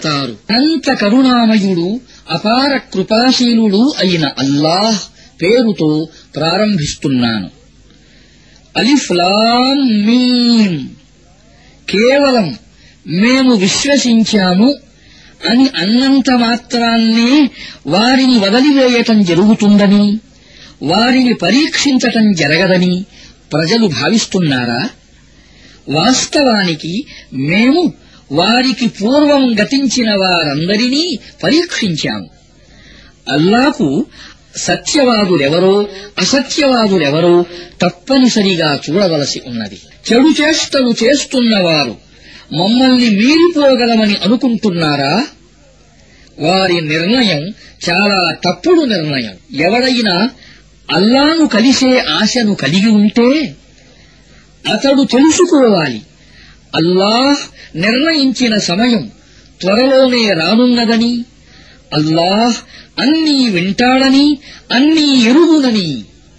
అవుతారు అనంత కరుణామయుడు అపార కృపాశీలుడు అయిన అల్లాహ్ పేరుతో ప్రారంభిస్తున్నాను అలిఫ్లాం మీం కేవలం మేము విశ్వసించాము అని అన్నంత మాత్రాన్నే వారిని వదిలివేయటం జరుగుతుందని వారిని పరీక్షించటం జరగదని ప్రజలు భావిస్తున్నారా వాస్తవానికి మేము వారికి పూర్వం గతించిన వారందరినీ పరీక్షించాము అల్లాకు సత్యవాదులెవరో అసత్యవాదులెవరో తప్పనిసరిగా చూడవలసి ఉన్నది చెడు చేష్టలు చేస్తున్నవారు మమ్మల్ని మీరిపోగలమని అనుకుంటున్నారా వారి నిర్ణయం చాలా తప్పుడు నిర్ణయం ఎవడైనా అల్లాను కలిసే ఆశను కలిగి ఉంటే అతడు తెలుసుకోవాలి అల్లాహ్ నిర్ణయించిన సమయం త్వరలోనే రానున్నదని అల్లాహ్ అన్నీ వింటాడని అన్నీ ఎరుగునని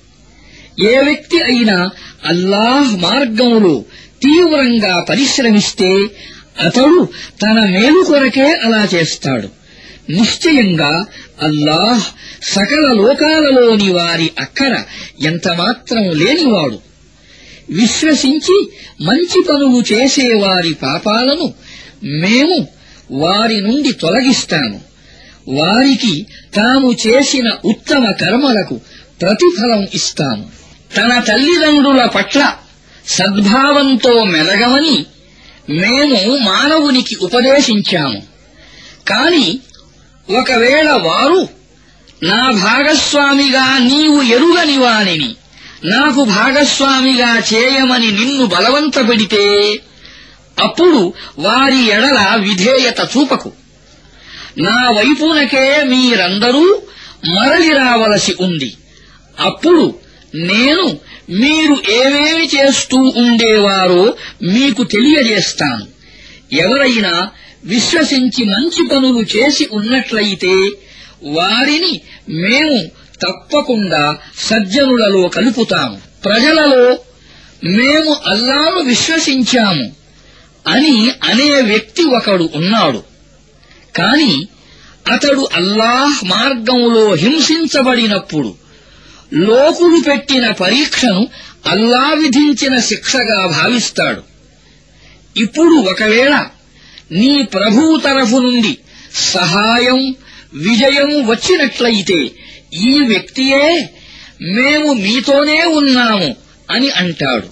ఏ వ్యక్తి అయినా అల్లాహ్ మార్గంలో తీవ్రంగా పరిశ్రమిస్తే అతడు తన మేలు కొరకే అలా చేస్తాడు నిశ్చయంగా అల్లాహ్ సకల లోకాలలోని వారి అక్కర ఎంతమాత్రం లేనివాడు విశ్వసించి మంచి పనులు చేసేవారి పాపాలను మేము వారి నుండి తొలగిస్తాము వారికి తాము చేసిన ఉత్తమ కర్మలకు ప్రతిఫలం ఇస్తాము తన తల్లిదండ్రుల పట్ల సద్భావంతో మెలగమని మేము మానవునికి ఉపదేశించాము కాని ఒకవేళ వారు నా భాగస్వామిగా నీవు ఎరుగని వానిని నాకు భాగస్వామిగా చేయమని నిన్ను బలవంతపెడితే అప్పుడు వారి ఎడల విధేయత చూపకు నా వైపునకే మీరందరూ మరలి రావలసి ఉంది అప్పుడు నేను మీరు ఏమేమి చేస్తూ ఉండేవారో మీకు తెలియజేస్తాను ఎవరైనా విశ్వసించి మంచి పనులు చేసి ఉన్నట్లయితే వారిని మేము తప్పకుండా సజ్జనులలో కలుపుతాము ప్రజలలో మేము అల్లాను విశ్వసించాము అని అనే వ్యక్తి ఒకడు ఉన్నాడు కాని అతడు అల్లాహ్ మార్గంలో హింసించబడినప్పుడు లోకులు పెట్టిన పరీక్షను అల్లా విధించిన శిక్షగా భావిస్తాడు ఇప్పుడు ఒకవేళ నీ ప్రభువు తరఫు నుండి సహాయం విజయం వచ్చినట్లయితే ఈ వ్యక్తియే మేము మీతోనే ఉన్నాము అని అంటాడు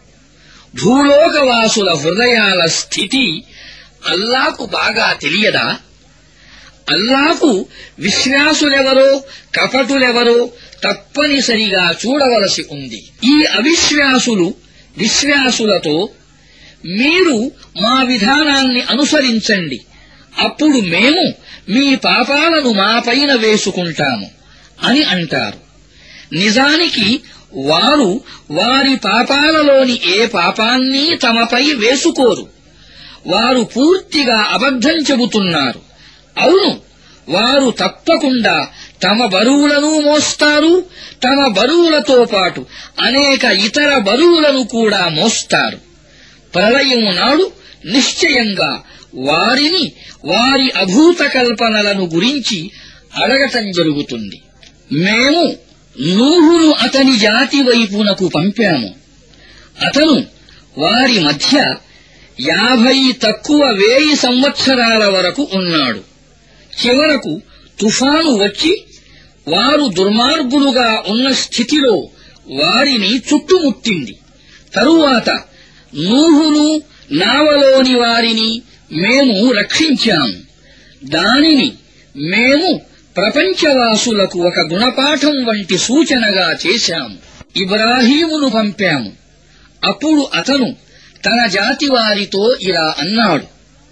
భూలోకవాసుల హృదయాల స్థితి అల్లాకు బాగా తెలియదా అల్లాకు విశ్వాసులెవరో కపటులెవరో తప్పనిసరిగా చూడవలసి ఉంది ఈ అవిశ్వాసులు విశ్వాసులతో మీరు మా విధానాన్ని అనుసరించండి అప్పుడు మేము మీ పాపాలను మాపైన వేసుకుంటాము అని అంటారు నిజానికి వారు వారి పాపాలలోని ఏ పాపాన్ని తమపై వేసుకోరు వారు పూర్తిగా అబద్ధం చెబుతున్నారు అవును వారు తప్పకుండా తమ బరువులను మోస్తారు తమ బరువులతో పాటు అనేక ఇతర బరువులను కూడా మోస్తారు ప్రళయం నాడు నిశ్చయంగా వారిని వారి అభూత కల్పనలను గురించి అడగటం జరుగుతుంది మేము నూహును అతని జాతి వైపునకు పంపాము అతను వారి మధ్య యాభై తక్కువ వేయి సంవత్సరాల వరకు ఉన్నాడు చివరకు తుఫాను వచ్చి వారు దుర్మార్గులుగా ఉన్న స్థితిలో వారిని చుట్టుముట్టింది తరువాత నూహును నావలోని వారిని మేము రక్షించాము దానిని మేము ప్రపంచవాసులకు ఒక గుణపాఠం వంటి సూచనగా చేశాము ఇబ్రాహీమును పంపాము అప్పుడు అతను తన జాతి వారితో ఇలా అన్నాడు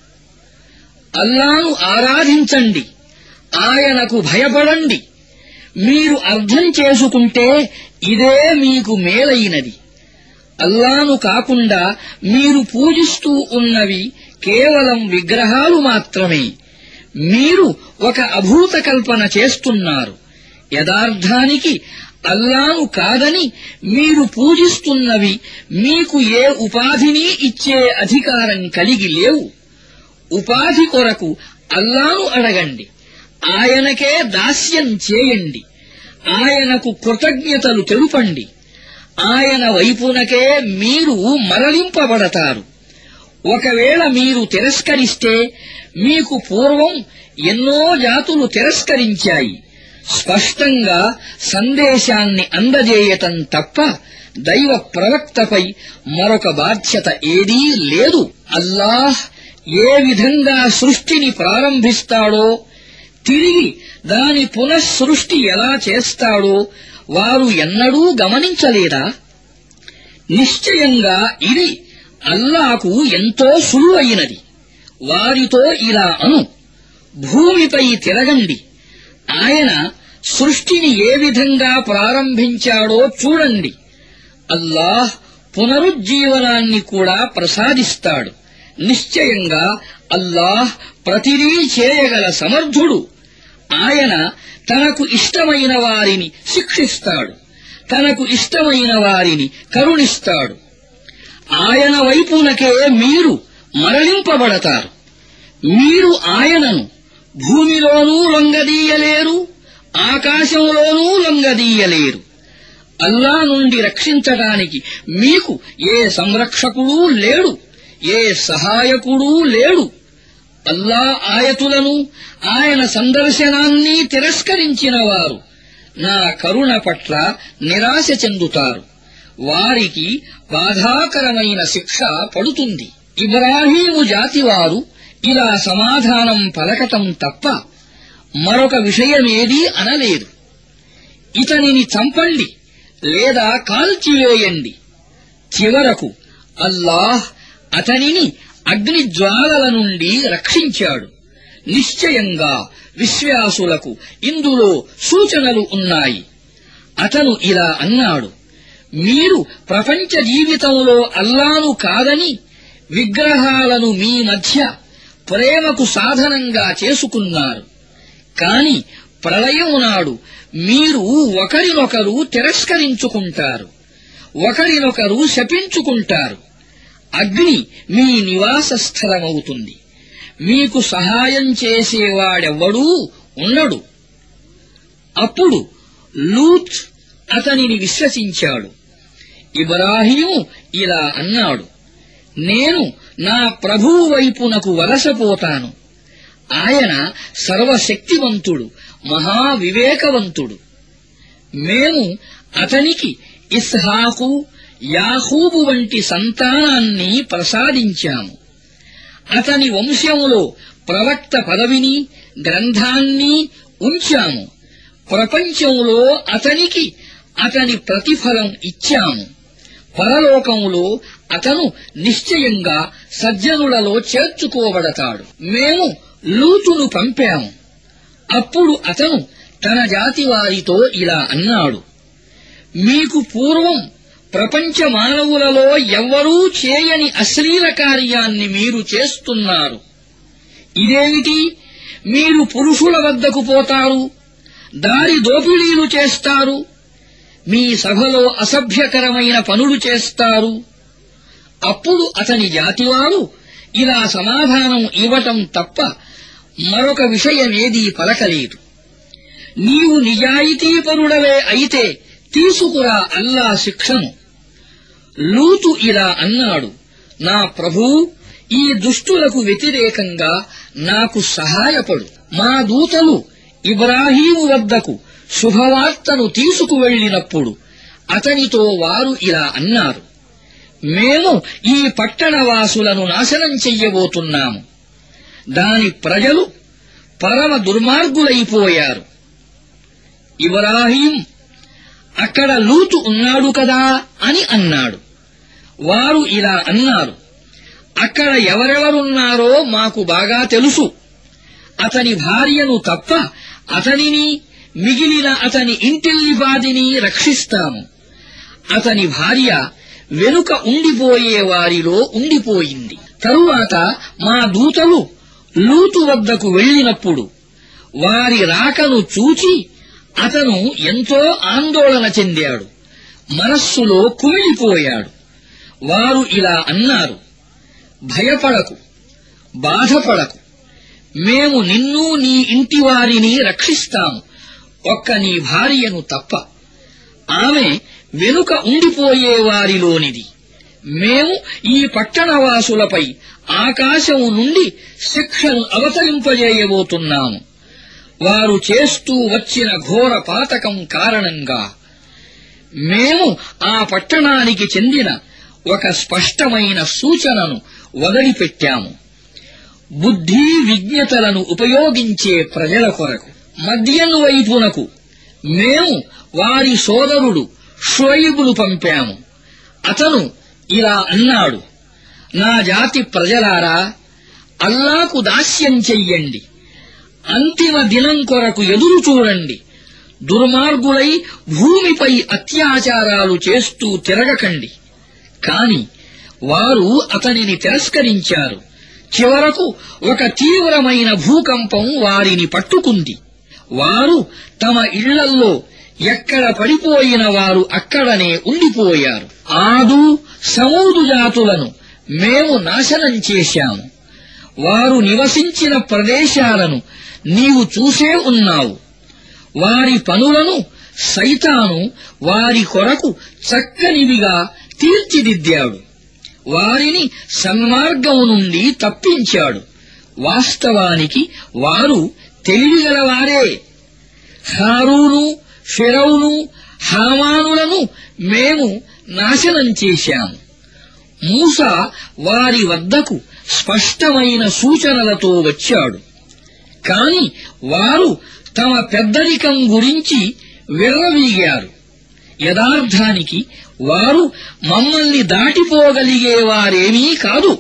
అల్లాను ఆరాధించండి ఆయనకు భయపడండి మీరు అర్థం చేసుకుంటే ఇదే మీకు మేలైనది అల్లాను కాకుండా మీరు పూజిస్తూ ఉన్నవి కేవలం విగ్రహాలు మాత్రమే మీరు ఒక అభూత కల్పన చేస్తున్నారు యథార్థానికి అల్లాను కాదని మీరు పూజిస్తున్నవి మీకు ఏ ఉపాధిని ఇచ్చే అధికారం కలిగి లేవు ఉపాధి కొరకు అల్లాను అడగండి ఆయనకే దాస్యం చేయండి ఆయనకు కృతజ్ఞతలు తెలుపండి ఆయన వైపునకే మీరు మరలింపబడతారు ఒకవేళ మీరు తిరస్కరిస్తే మీకు పూర్వం ఎన్నో జాతులు తిరస్కరించాయి స్పష్టంగా సందేశాన్ని అందజేయటం తప్ప దైవ ప్రవక్తపై మరొక బాధ్యత ఏదీ లేదు అల్లాహ్ ఏ విధంగా సృష్టిని ప్రారంభిస్తాడో తిరిగి దాని పునఃసృష్టి ఎలా చేస్తాడో వారు ఎన్నడూ గమనించలేదా నిశ్చయంగా ఇది అల్లాకు ఎంతో సులువైనది వారితో ఇలా అను భూమిపై తిరగండి ఆయన సృష్టిని ఏ విధంగా ప్రారంభించాడో చూడండి అల్లాహ్ పునరుజ్జీవనాన్ని కూడా ప్రసాదిస్తాడు నిశ్చయంగా అల్లాహ్ ప్రతిదీ చేయగల సమర్థుడు ఆయన తనకు ఇష్టమైన వారిని శిక్షిస్తాడు తనకు ఇష్టమైన వారిని కరుణిస్తాడు ఆయన వైపునకే మీరు మరలింపబడతారు మీరు ఆయనను భూమిలోనూ లొంగదీయలేరు ఆకాశంలోనూ లొంగదీయలేరు అల్లా నుండి రక్షించడానికి మీకు ఏ సంరక్షకుడూ లేడు ఏ సహాయకుడూ లేడు అల్లా ఆయతులను ఆయన సందర్శనాన్ని తిరస్కరించిన వారు నా కరుణ పట్ల నిరాశ చెందుతారు వారికి బాధాకరమైన శిక్ష పడుతుంది ఇబ్రాహీము జాతివారు ఇలా సమాధానం పలకటం తప్ప మరొక విషయమేదీ అనలేదు ఇతనిని చంపండి లేదా కాల్చివేయండి చివరకు అల్లాహ్ అతనిని అగ్నిజ్వాలల నుండి రక్షించాడు నిశ్చయంగా విశ్వాసులకు ఇందులో సూచనలు ఉన్నాయి అతను ఇలా అన్నాడు మీరు ప్రపంచ జీవితంలో అల్లాను కాదని విగ్రహాలను మీ మధ్య ప్రేమకు సాధనంగా చేసుకున్నారు కాని ప్రళయం నాడు మీరు ఒకరినొకరు తిరస్కరించుకుంటారు ఒకరినొకరు శపించుకుంటారు అగ్ని మీ నివాస స్థలమవుతుంది మీకు సహాయం చేసేవాడెవ్వడూ ఉండడు అప్పుడు లూత్ అతనిని విశ్వసించాడు ఇబ్రాహీము ఇలా అన్నాడు నేను నా ప్రభువు వైపునకు వలసపోతాను ఆయన సర్వశక్తివంతుడు మహావివేకవంతుడు మేము అతనికి ఇస్హాకు యాహూబు వంటి సంతానాన్ని ప్రసాదించాము అతని వంశంలో ప్రవక్త పదవిని గ్రంథాన్ని ఉంచాము ప్రపంచంలో అతనికి అతని ప్రతిఫలం ఇచ్చాము పరలోకంలో అతను నిశ్చయంగా సజ్జనులలో చేర్చుకోబడతాడు మేము లూతును పంపాము అప్పుడు అతను తన జాతి వారితో ఇలా అన్నాడు మీకు పూర్వం ప్రపంచ మానవులలో ఎవ్వరూ చేయని అశ్లీల కార్యాన్ని మీరు చేస్తున్నారు ఇదేమిటి మీరు పురుషుల వద్దకు పోతారు దారి దోపిడీలు చేస్తారు మీ సభలో అసభ్యకరమైన పనులు చేస్తారు అప్పుడు అతని జాతివారు ఇలా సమాధానం ఇవ్వటం తప్ప మరొక విషయమేదీ పలకలేదు నీవు నిజాయితీపరుడవే అయితే తీసుకురా అల్లా శిక్షను లూతు ఇలా అన్నాడు నా ప్రభూ ఈ దుష్టులకు వ్యతిరేకంగా నాకు సహాయపడు మా దూతలు ఇబ్రాహీము వద్దకు శుభవార్తను తీసుకువెళ్లినప్పుడు అతనితో వారు ఇలా అన్నారు మేము ఈ పట్టణవాసులను నాశనం చెయ్యబోతున్నాము దాని ప్రజలు పరమ దుర్మార్గులైపోయారు ఇబ్రాహీం అక్కడ లూతు ఉన్నాడు కదా అని అన్నాడు వారు ఇలా అన్నారు అక్కడ ఎవరెవరున్నారో మాకు బాగా తెలుసు అతని భార్యను తప్ప అతనిని మిగిలిన అతని ఇంటిల్లిపాదిని రక్షిస్తాము అతని భార్య వెనుక ఉండిపోయే వారిలో ఉండిపోయింది తరువాత మా దూతలు లూతు వద్దకు వెళ్ళినప్పుడు వారి రాకను చూచి అతను ఎంతో ఆందోళన చెందాడు మనస్సులో కుమిలిపోయాడు వారు ఇలా అన్నారు భయపడకు బాధపడకు మేము నిన్ను నీ ఇంటి వారిని రక్షిస్తాము ఒక్క నీ భార్యను తప్ప ఆమె వెనుక ఉండిపోయే వారిలోనిది మేము ఈ పట్టణవాసులపై ఆకాశము నుండి శిక్షను అవతరింపజేయబోతున్నాము వారు చేస్తూ వచ్చిన ఘోర పాతకం కారణంగా మేము ఆ పట్టణానికి చెందిన ఒక స్పష్టమైన సూచనను వదిలిపెట్టాము బుద్ధి విజ్ఞతలను ఉపయోగించే ప్రజల కొరకు మద్యను వైపునకు మేము వారి సోదరుడు షోయిబును పంపాము అతను ఇలా అన్నాడు నా జాతి ప్రజలారా అల్లాకు దాస్యం చెయ్యండి అంతిమ దినం కొరకు ఎదురు చూడండి దుర్మార్గులై భూమిపై అత్యాచారాలు చేస్తూ తిరగకండి కాని వారు అతనిని తిరస్కరించారు చివరకు ఒక తీవ్రమైన భూకంపం వారిని పట్టుకుంది వారు తమ ఇళ్లల్లో ఎక్కడ పడిపోయిన వారు అక్కడనే ఉండిపోయారు ఆదు సమూదు జాతులను మేము నాశనం చేశాము వారు నివసించిన ప్రదేశాలను నీవు చూసే ఉన్నావు వారి పనులను సైతాను వారి కొరకు చక్కనివిగా తీర్చిదిద్దాడు వారిని సన్మార్గము నుండి తప్పించాడు వాస్తవానికి వారు తెలివిగలవారే హారూను ఫిరౌను హామానులను మేము నాశనం చేశాము మూస వారి వద్దకు స్పష్టమైన సూచనలతో వచ్చాడు కాని వారు తమ పెద్దరికం గురించి విర్రవీగారు యథార్థానికి వారు మమ్మల్ని దాటిపోగలిగేవారేమీ కాదు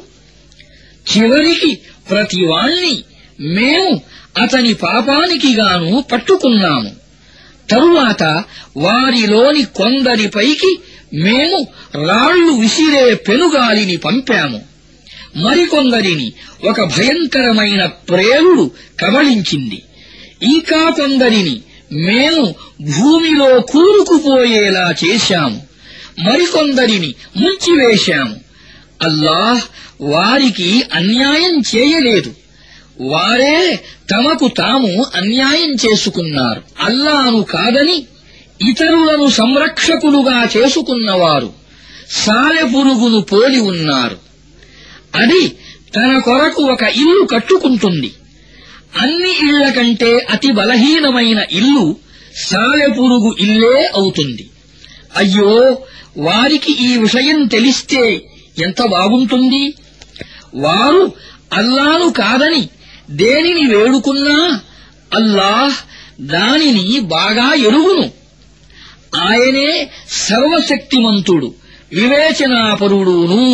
చివరికి ప్రతివాణ్ణి మేము అతని పాపానికి గాను పట్టుకున్నాము తరువాత వారిలోని కొందరిపైకి మేము రాళ్లు విసిరే పెనుగాలిని పంపాము మరికొందరిని ఒక భయంకరమైన ప్రేలుడు కబళించింది ఇంకా కొందరిని మేము భూమిలో కూరుకుపోయేలా చేశాము మరికొందరిని ముంచివేశాము అల్లాహ్ వారికి అన్యాయం చేయలేదు వారే తమకు తాము అన్యాయం చేసుకున్నారు అల్లాను కాదని ఇతరులను సంరక్షకులుగా చేసుకున్నవారు సాలెపురుగును పోలి ఉన్నారు అది తన కొరకు ఒక ఇల్లు కట్టుకుంటుంది అన్ని ఇళ్ల కంటే అతి బలహీనమైన ఇల్లు సాలెపురుగు ఇల్లే అవుతుంది అయ్యో వారికి ఈ విషయం తెలిస్తే ఎంత బాగుంటుంది వారు అల్లాను కాదని దేనిని వేడుకున్నా అల్లాహ్ దానిని బాగా ఎరుగును ఆయనే సర్వశక్తిమంతుడు వివేచనాపరుడును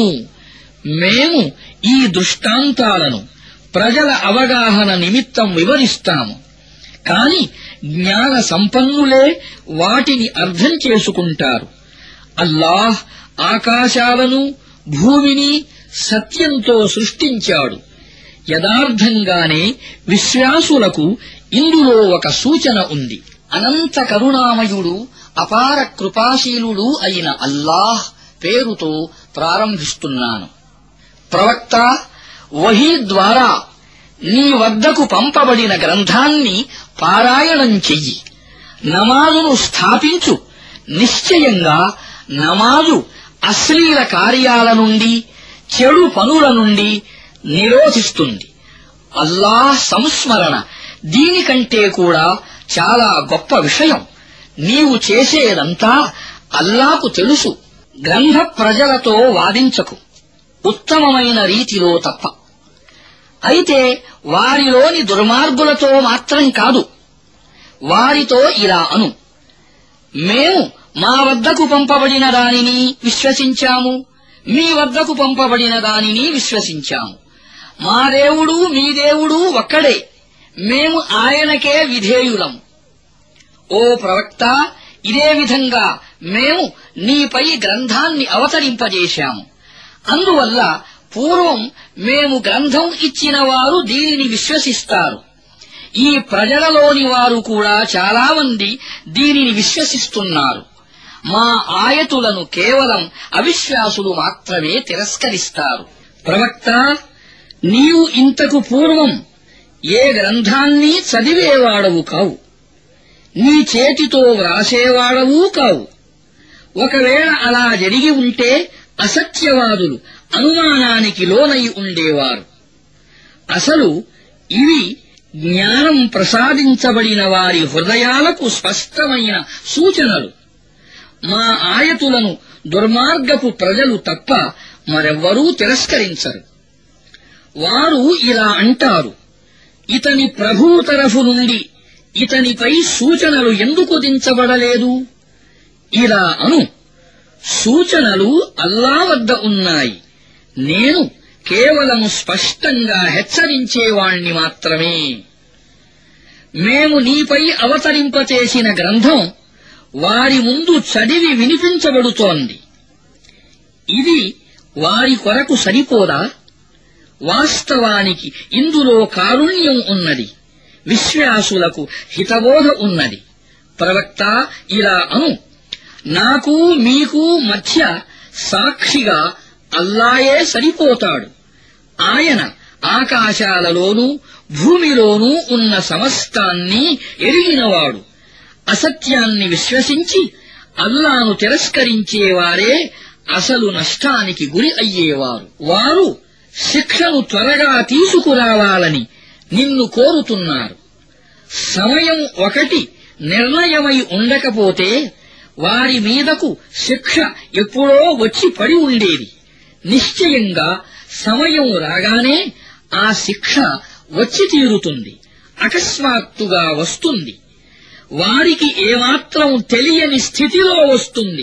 మేము ఈ దృష్టాంతాలను ప్రజల అవగాహన నిమిత్తం వివరిస్తాము కాని జ్ఞాన సంపన్నులే వాటిని అర్థం చేసుకుంటారు అల్లాహ్ ఆకాశాలను భూమిని సత్యంతో సృష్టించాడు యథార్థంగానే విశ్వాసులకు ఇందులో ఒక సూచన ఉంది అనంత కరుణామయుడు అపార కృపాశీలుడు అయిన అల్లాహ్ పేరుతో ప్రారంభిస్తున్నాను ప్రవక్త వహీ ద్వారా నీ వద్దకు పంపబడిన గ్రంథాన్ని పారాయణం చెయ్యి నమాజును స్థాపించు నిశ్చయంగా నమాజు అశ్లీల కార్యాల నుండి చెడు పనుల నుండి నిరోధిస్తుంది అల్లాహ్ సంస్మరణ దీనికంటే కూడా చాలా గొప్ప విషయం నీవు చేసేదంతా అల్లాకు తెలుసు గ్రంథ ప్రజలతో వాదించకు ఉత్తమమైన రీతిలో తప్ప అయితే వారిలోని దుర్మార్గులతో మాత్రం కాదు వారితో ఇలా అను మేము మా వద్దకు పంపబడిన దానిని విశ్వసించాము మీ వద్దకు పంపబడిన దానిని విశ్వసించాము మా దేవుడు మీ దేవుడు ఒక్కడే మేము ఆయనకే విధేయులము ఓ ప్రవక్త ఇదే విధంగా మేము నీపై గ్రంథాన్ని అవతరింపజేశాము అందువల్ల పూర్వం మేము గ్రంథం ఇచ్చిన వారు దీనిని విశ్వసిస్తారు ఈ ప్రజలలోని వారు కూడా చాలా మంది దీనిని విశ్వసిస్తున్నారు మా ఆయతులను కేవలం అవిశ్వాసులు మాత్రమే తిరస్కరిస్తారు ప్రవక్త నీవు ఇంతకు పూర్వం ఏ గ్రంథాన్ని చదివేవాడవు కావు నీ చేతితో వ్రాసేవాడవూ కావు ఒకవేళ అలా జరిగి ఉంటే అసత్యవాదులు అనుమానానికి లోనై ఉండేవారు అసలు ఇవి జ్ఞానం ప్రసాదించబడిన వారి హృదయాలకు స్పష్టమైన సూచనలు మా ఆయతులను దుర్మార్గపు ప్రజలు తప్ప మరెవ్వరూ తిరస్కరించరు వారు ఇలా అంటారు ఇతని ప్రభువు తరఫు నుండి ఇతనిపై సూచనలు ఎందుకు దించబడలేదు ఇలా అను సూచనలు అల్లా వద్ద ఉన్నాయి నేను కేవలం స్పష్టంగా హెచ్చరించేవాణ్ణి మాత్రమే మేము నీపై అవతరింపచేసిన గ్రంథం వారి ముందు చదివి వినిపించబడుతోంది ఇది వారి కొరకు సరిపోదా వాస్తవానికి ఇందులో కారుణ్యం ఉన్నది విశ్వాసులకు హితబోధ ఉన్నది ప్రవక్త ఇలా అను నాకు మీకు మధ్య సాక్షిగా అల్లాయే సరిపోతాడు ఆయన ఆకాశాలలోనూ భూమిలోనూ ఉన్న సమస్తాన్ని ఎరిగినవాడు అసత్యాన్ని విశ్వసించి అల్లాను తిరస్కరించేవారే అసలు నష్టానికి గురి అయ్యేవారు వారు శిక్షను త్వరగా తీసుకురావాలని నిన్ను కోరుతున్నారు సమయం ఒకటి నిర్ణయమై ఉండకపోతే వారి మీదకు శిక్ష ఎప్పుడో వచ్చి పడి ఉండేది నిశ్చయంగా సమయం రాగానే ఆ శిక్ష వచ్చి తీరుతుంది అకస్మాత్తుగా వస్తుంది వారికి ఏమాత్రం తెలియని స్థితిలో వస్తుంది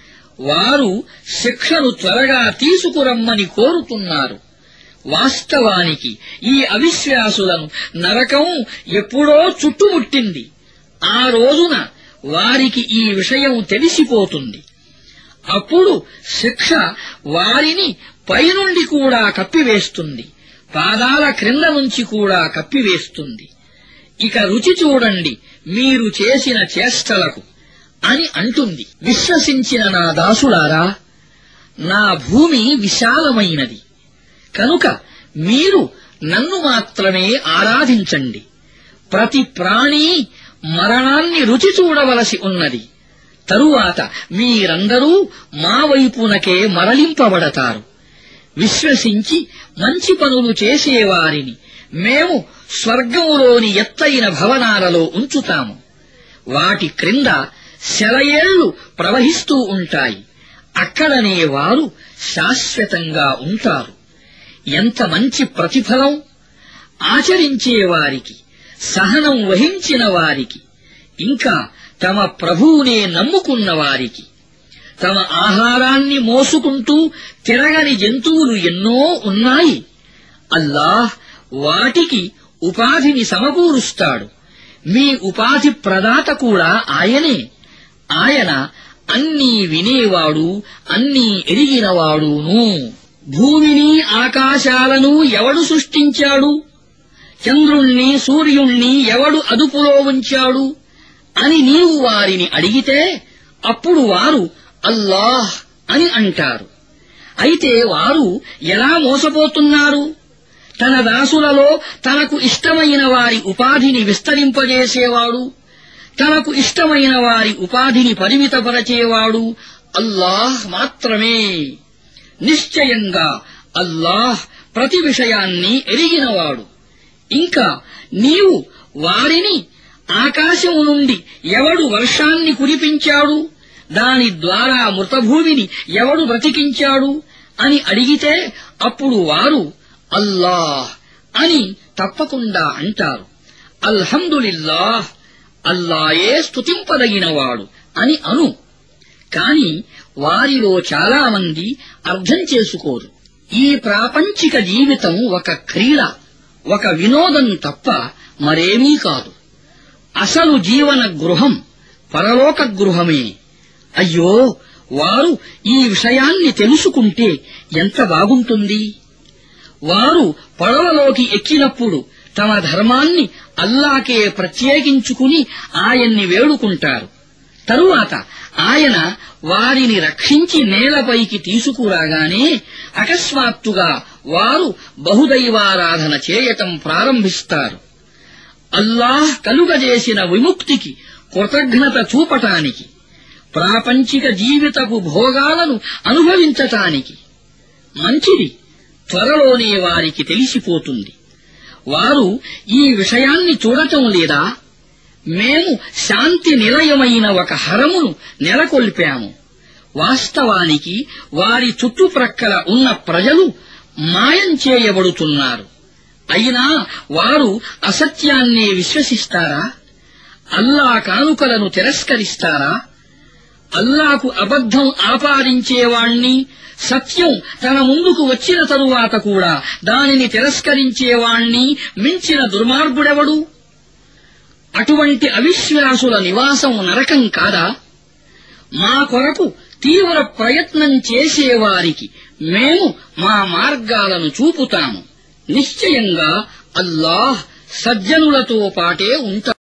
వారు శిక్షను త్వరగా తీసుకురమ్మని కోరుతున్నారు వాస్తవానికి ఈ అవిశ్వాసులను నరకం ఎప్పుడో చుట్టుముట్టింది ఆ రోజున వారికి ఈ విషయం తెలిసిపోతుంది అప్పుడు శిక్ష వారిని పైనుండి కూడా కప్పివేస్తుంది పాదాల క్రింద నుంచి కూడా కప్పివేస్తుంది ఇక రుచి చూడండి మీరు చేసిన చేష్టలకు అని అంటుంది విశ్వసించిన నా దాసులారా నా భూమి విశాలమైనది కనుక మీరు నన్ను మాత్రమే ఆరాధించండి ప్రతి ప్రాణి మరణాన్ని రుచి చూడవలసి ఉన్నది తరువాత మీరందరూ మా వైపునకే మరలింపబడతారు విశ్వసించి మంచి పనులు చేసేవారిని మేము స్వర్గంలోని ఎత్తైన భవనాలలో ఉంచుతాము వాటి క్రింద శలయేళ్లు ప్రవహిస్తూ ఉంటాయి అక్కడనే వారు శాశ్వతంగా ఉంటారు ఎంత మంచి ప్రతిఫలం ఆచరించేవారికి సహనం వహించిన వారికి ఇంకా తమ ప్రభువునే నమ్ముకున్న వారికి తమ ఆహారాన్ని మోసుకుంటూ తిరగని జంతువులు ఎన్నో ఉన్నాయి అల్లాహ్ వాటికి ఉపాధిని సమకూరుస్తాడు మీ ఉపాధి ప్రదాత కూడా ఆయనే ఆయన అన్నీ వినేవాడు అన్నీ ఎరిగినవాడును భూమిని ఆకాశాలను ఎవడు సృష్టించాడు చంద్రుణ్ణి సూర్యుణ్ణి ఎవడు అదుపులో ఉంచాడు అని నీవు వారిని అడిగితే అప్పుడు వారు అల్లాహ్ అని అంటారు అయితే వారు ఎలా మోసపోతున్నారు తన దాసులలో తనకు ఇష్టమైన వారి ఉపాధిని విస్తరింపజేసేవాడు తనకు ఇష్టమైన వారి ఉపాధిని పరిమితపరచేవాడు అల్లాహ్ మాత్రమే నిశ్చయంగా అల్లాహ్ ప్రతి విషయాన్ని ఎరిగినవాడు ఇంకా నీవు వారిని ఆకాశము నుండి ఎవడు వర్షాన్ని కురిపించాడు దాని ద్వారా మృతభూమిని ఎవడు బ్రతికించాడు అని అడిగితే అప్పుడు వారు అల్లాహ్ అని తప్పకుండా అంటారు అల్హందులిల్లాహ్ అల్లాయే స్తుతింపదగినవాడు అని అను కాని వారిలో చాలామంది అర్థం చేసుకోరు ఈ ప్రాపంచిక జీవితం ఒక క్రీడ ఒక వినోదం తప్ప మరేమీ కాదు అసలు జీవన గృహం పరలోక గృహమే అయ్యో వారు ఈ విషయాన్ని తెలుసుకుంటే ఎంత బాగుంటుంది వారు పడవలోకి ఎక్కినప్పుడు తమ ధర్మాన్ని అల్లాకే ప్రత్యేకించుకుని ఆయన్ని వేడుకుంటారు తరువాత ఆయన వారిని రక్షించి నేలపైకి తీసుకురాగానే అకస్మాత్తుగా వారు బహుదైవారాధన చేయటం ప్రారంభిస్తారు అల్లాహ్ కలుగజేసిన విముక్తికి కృతజ్ఞత చూపటానికి ప్రాపంచిక జీవితపు భోగాలను అనుభవించటానికి మంచిది త్వరలోనే వారికి తెలిసిపోతుంది వారు ఈ విషయాన్ని చూడటం లేదా మేము శాంతి నిలయమైన ఒక హరమును నెలకొల్పాము వాస్తవానికి వారి చుట్టుప్రక్కల ఉన్న ప్రజలు మాయం చేయబడుతున్నారు అయినా వారు అసత్యాన్ని విశ్వసిస్తారా అల్లా కానుకలను తిరస్కరిస్తారా అల్లాకు అబద్ధం ఆపాదించేవాణ్ణి సత్యం తన ముందుకు వచ్చిన తరువాత కూడా దానిని తిరస్కరించేవాణ్ణి మించిన దుర్మార్గుడెవడు అటువంటి అవిశ్వాసుల నివాసం నరకం కాదా మా కొరకు తీవ్ర ప్రయత్నం చేసేవారికి మేము మా మార్గాలను చూపుతాము నిశ్చయంగా అల్లాహ్ సజ్జనులతో పాటే ఉంటాడు